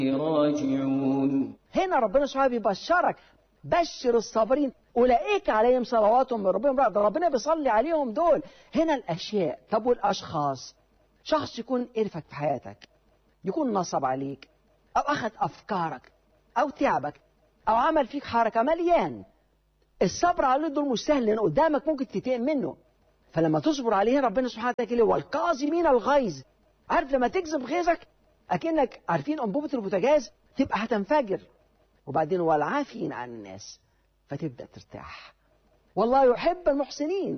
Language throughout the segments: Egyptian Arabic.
راجعون هنا ربنا سبحانه بيبشرك بشر الصابرين أولئك عليهم صلوات من ربهم ده ربنا بيصلي عليهم دول هنا الأشياء طب والأشخاص شخص يكون قرفك في حياتك يكون نصب عليك أو أخذ أفكارك أو تعبك أو عمل فيك حركة مليان الصبر عليه دول مش سهل لأن قدامك ممكن تتقم منه فلما تصبر عليه ربنا سبحانه وتعالى يقول والكاظمين الغيظ عارف لما تكذب غيظك أكنك عارفين أنبوبة البوتاجاز تبقى هتنفجر وبعدين والعافين عن الناس فتبدأ ترتاح والله يحب المحسنين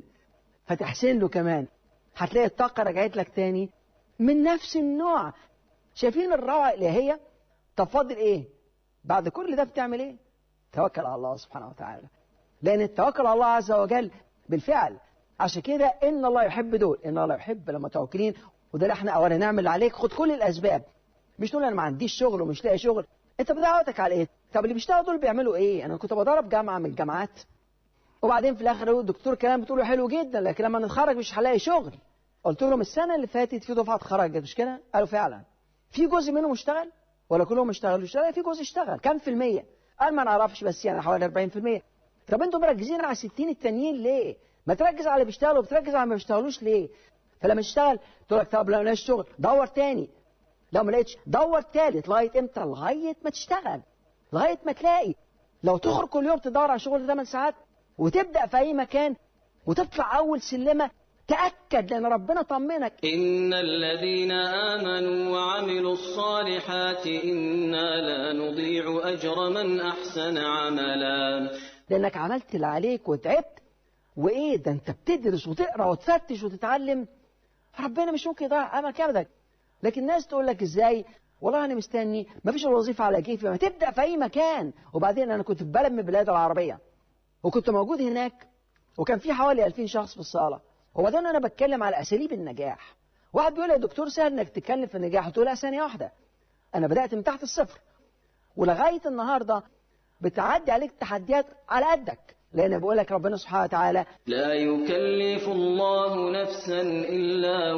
فتحسن له كمان هتلاقي الطاقة رجعت لك تاني من نفس النوع شايفين الروعة الإلهية طب فاضل إيه بعد كل ده بتعمل إيه توكل على الله سبحانه وتعالى لأن التوكل على الله عز وجل بالفعل عشان كده إن الله يحب دول إن الله يحب لما توكلين وده اللي احنا أولا نعمل اللي عليك خد كل الأسباب مش تقول أنا ما عنديش شغل ومش لاقي شغل أنت بدعوتك على إيه طب اللي بيشتغلوا دول بيعملوا إيه أنا كنت بدرب جامعة من الجامعات وبعدين في الآخر يقول الدكتور كلام بتقوله حلو جدا لكن لما نتخرج مش هلاقي شغل قلت لهم السنة اللي فاتت في دفعة اتخرجت مش كده قالوا فعلا في جزء منهم اشتغل ولا كلهم اشتغلوا لا في جزء اشتغل كام في المية قال ما نعرفش بس يعني حوالي 40% طب انتوا مركزين على 60 التانيين ليه ما تركز على اللي بيشتغلوا وبتركز على اللي ما بيشتغلوش ليه فلما تشتغل تقول لك طب لو ما لقيتش شغل دور تاني لو ما لقيتش دور تالت لغايه امتى لغايه ما تشتغل لغايه ما تلاقي لو تخرج كل يوم تدور على شغل 8 ساعات وتبدا في اي مكان وتطلع اول سلمه تاكد لان ربنا طمنك إن الذين آمنوا وعملوا الصالحات إنا لا نضيع أجر من أحسن عملا لانك عملت اللي عليك وتعبت وايه ده انت بتدرس وتقرا وتفتش وتتعلم ربنا مش ممكن يضيع املك ابدا لكن الناس تقول لك ازاي والله انا مستني ما فيش الوظيفه على كيفي ما تبدا في اي مكان وبعدين انا كنت في بلد من البلاد العربيه وكنت موجود هناك وكان في حوالي 2000 شخص في الصاله وبعدين انا بتكلم على اساليب النجاح واحد بيقول لي يا دكتور سهل انك تتكلم في النجاح قلت له لا ثانيه واحده انا بدات من تحت الصفر ولغايه النهارده بتعدي عليك تحديات على قدك لان بقول لك ربنا سبحانه وتعالى لا يكلف الله نفسا إلا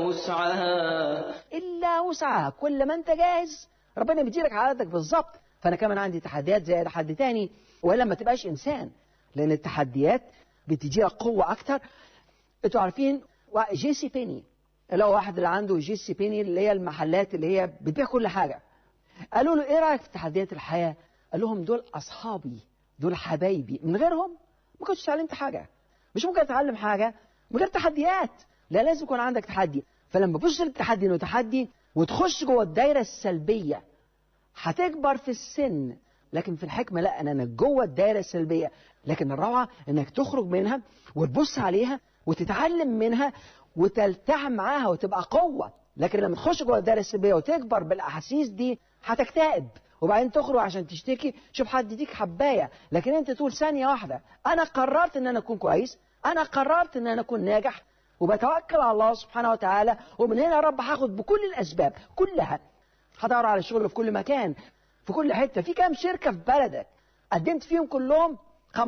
وسعها الا وسعها كل ما انت جاهز ربنا بيديلك على قدك بالظبط فانا كمان عندي تحديات زي أي حد تاني والا ما تبقاش انسان لان التحديات بتدي لك قوه اكتر انتوا عارفين جي سي بيني اللي هو واحد اللي عنده جي سي بيني اللي هي المحلات اللي هي بتبيع كل حاجه قالوا له ايه رايك في تحديات الحياه قال لهم دول اصحابي دول حبايبي من غيرهم ما كنتش اتعلمت حاجه مش ممكن اتعلم حاجه من غير تحديات لا لازم يكون عندك تحدي فلما تبص للتحدي انه تحدي وتخش جوه الدايره السلبيه هتكبر في السن لكن في الحكمه لا انا انا جوه الدايره السلبيه لكن الروعه انك تخرج منها وتبص عليها وتتعلم منها وتلتحم معاها وتبقى قوه لكن لما تخش جوه الدايره السلبيه وتكبر بالاحاسيس دي هتكتئب وبعدين تخرج عشان تشتكي شوف حد يديك حبايه لكن انت تقول ثانيه واحده انا قررت ان انا اكون كويس انا قررت ان انا اكون ناجح وبتوكل على الله سبحانه وتعالى ومن هنا يا رب هاخد بكل الاسباب كلها هدور على شغل في كل مكان في كل حته في كام شركه في بلدك قدمت فيهم كلهم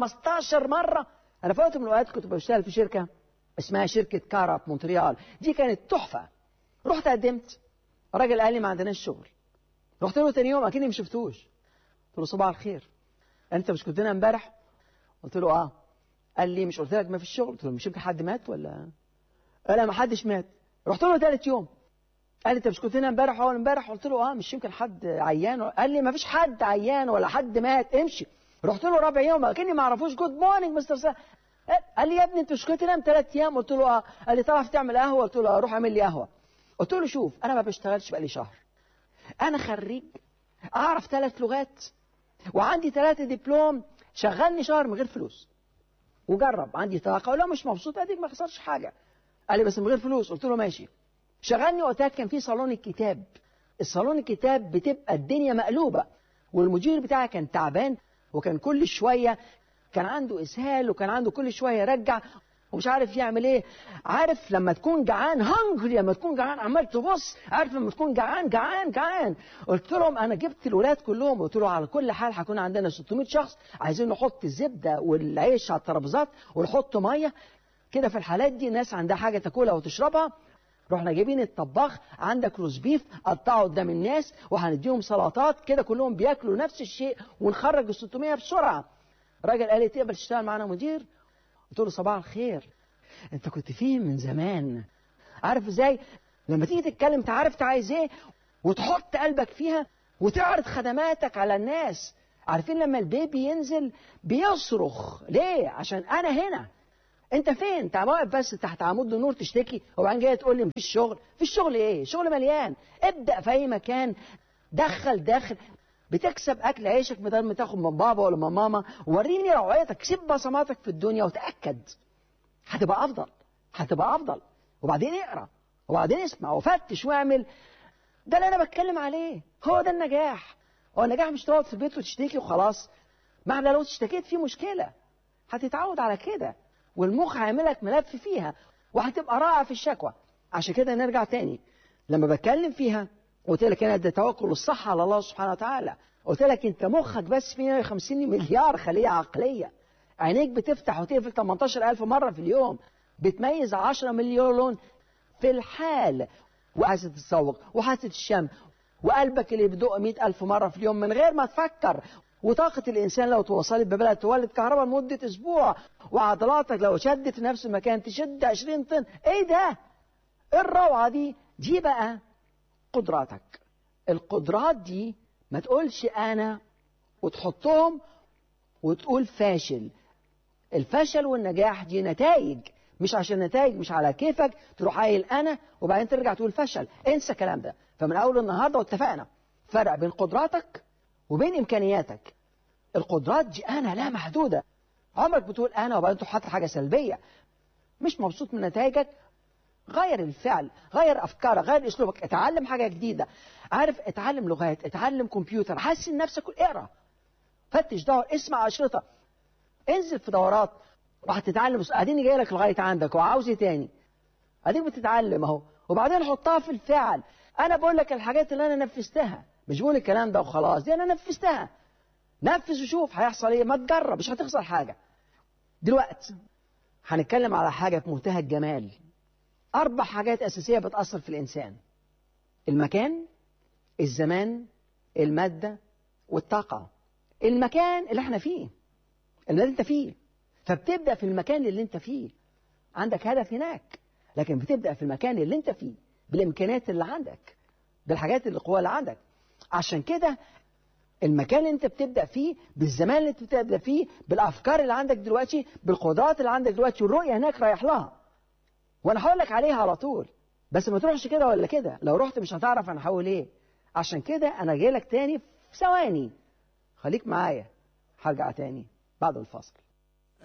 15 مره انا في وقت من الاوقات كنت بشتغل في شركه اسمها شركه كارا في مونتريال دي كانت تحفه رحت قدمت الراجل قال لي ما عندناش شغل رحت له تاني يوم اكني ما شفتوش قلت له صباح الخير انت مش كنت هنا امبارح قلت له اه قال لي مش قلت لك ما فيش شغل قلت له مش يمكن حد مات ولا قال لا ما حدش مات رحت له ثالث يوم قال لي انت مش كنت هنا امبارح اول امبارح قلت له اه مش يمكن حد عيان قال لي ما فيش حد عيان ولا حد مات امشي رحت له رابع يوم اكني ما اعرفوش جود مورنينج مستر سا قال لي يا ابني انت مش كنت هنا ثلاث ايام قلت له اه قال لي تعرف تعمل قهوه قلت له روح اعمل لي قهوه قلت له شوف انا ما بشتغلش بقالي شهر انا خريج اعرف ثلاث لغات وعندي ثلاثه دبلوم شغلني شهر من غير فلوس وجرب عندي طاقه ولو مش مبسوط اديك ما خسرش حاجه قال لي بس من غير فلوس قلت له ماشي شغلني وقتها كان في صالون الكتاب الصالون الكتاب بتبقى الدنيا مقلوبه والمدير بتاعي كان تعبان وكان كل شويه كان عنده اسهال وكان عنده كل شويه يرجع ومش عارف يعمل ايه عارف لما تكون جعان هنجري لما تكون جعان عمال تبص عارف لما تكون جعان جعان جعان قلت لهم انا جبت الولاد كلهم قلت له على كل حال هيكون عندنا 600 شخص عايزين نحط الزبده والعيش على الترابيزات ونحط ميه كده في الحالات دي ناس عندها حاجه تاكلها وتشربها رحنا جايبين الطباخ عندك روز بيف قطعه قدام الناس وهنديهم سلطات كده كلهم بياكلوا نفس الشيء ونخرج ال 600 بسرعه الراجل قال لي تقبل تشتغل معانا مدير قلت له صباح الخير انت كنت فين من زمان عارف ازاي لما تيجي تتكلم انت عارف انت عايز ايه وتحط قلبك فيها وتعرض خدماتك على الناس عارفين لما البيبي ينزل بيصرخ ليه عشان انا هنا انت فين انت واقف بس تحت عمود النور تشتكي وبعدين جاي تقول لي مفيش شغل مفيش شغل ايه شغل مليان ابدا في اي مكان دخل داخل بتكسب اكل عيشك بدل ما تاخد من بابا ولا من ماما وريني روعيتك سيب بصماتك في الدنيا وتاكد هتبقى افضل هتبقى افضل وبعدين اقرا وبعدين اسمع وفتش واعمل ده اللي انا بتكلم عليه هو ده النجاح هو النجاح مش تقعد في البيت وتشتكي وخلاص معنى لو اشتكيت في مشكله هتتعود على كده والمخ هيعملك ملف فيها وهتبقى رائع في الشكوى عشان كده نرجع تاني لما بتكلم فيها قلت لك انا ده توكل الصح على الله سبحانه وتعالى قلت لك انت مخك بس فيه 150 مليار خليه عقليه عينيك بتفتح وتقفل 18000 مره في اليوم بتميز 10 مليون لون في الحال وحاسة الذوق وحاسة الشم وقلبك اللي بيدق 100000 مرة في اليوم من غير ما تفكر وطاقة الإنسان لو توصلت ببلد تولد كهرباء لمدة أسبوع وعضلاتك لو شدت في نفس المكان تشد 20 طن إيه ده؟ إيه الروعة دي؟ دي بقى قدراتك القدرات دي ما تقولش أنا وتحطهم وتقول فاشل الفشل والنجاح دي نتائج مش عشان نتائج مش على كيفك تروح قايل انا وبعدين ترجع تقول فشل انسى الكلام ده فمن اول النهارده واتفقنا فرق بين قدراتك وبين امكانياتك القدرات دي انا لا محدوده عمرك بتقول انا وبعدين تحط حاجه سلبيه مش مبسوط من نتائجك غير الفعل غير افكارك غير اسلوبك اتعلم حاجه جديده عارف اتعلم لغات اتعلم كمبيوتر حسن نفسك اقرا فتش دور اسمع اشرطه انزل في دورات وهتتعلم اديني جاي لك لغايه عندك وعاوز ايه تاني اديك بتتعلم اهو وبعدين حطها في الفعل انا بقول لك الحاجات اللي انا نفذتها مش بقول الكلام ده وخلاص دي انا نفذتها نفذ وشوف هيحصل ايه ما تجرب مش هتخسر حاجه دلوقتي هنتكلم على حاجه في منتهى الجمال اربع حاجات اساسيه بتاثر في الانسان المكان الزمان الماده والطاقه المكان اللي احنا فيه اللي انت فيه فبتبدا في المكان اللي انت فيه عندك هدف هناك لكن بتبدا في المكان اللي انت فيه بالامكانيات اللي عندك بالحاجات القوى اللي عندك عشان كده المكان اللي انت بتبدا فيه بالزمان اللي انت بتبدا فيه بالافكار اللي عندك دلوقتي بالقدرات اللي عندك دلوقتي والرؤيه هناك رايح لها وانا هقول لك عليها على طول بس ما تروحش كده ولا كده لو رحت مش هتعرف انا هقول ايه عشان كده انا جاي لك تاني في ثواني خليك معايا هرجع تاني بعد الفاصل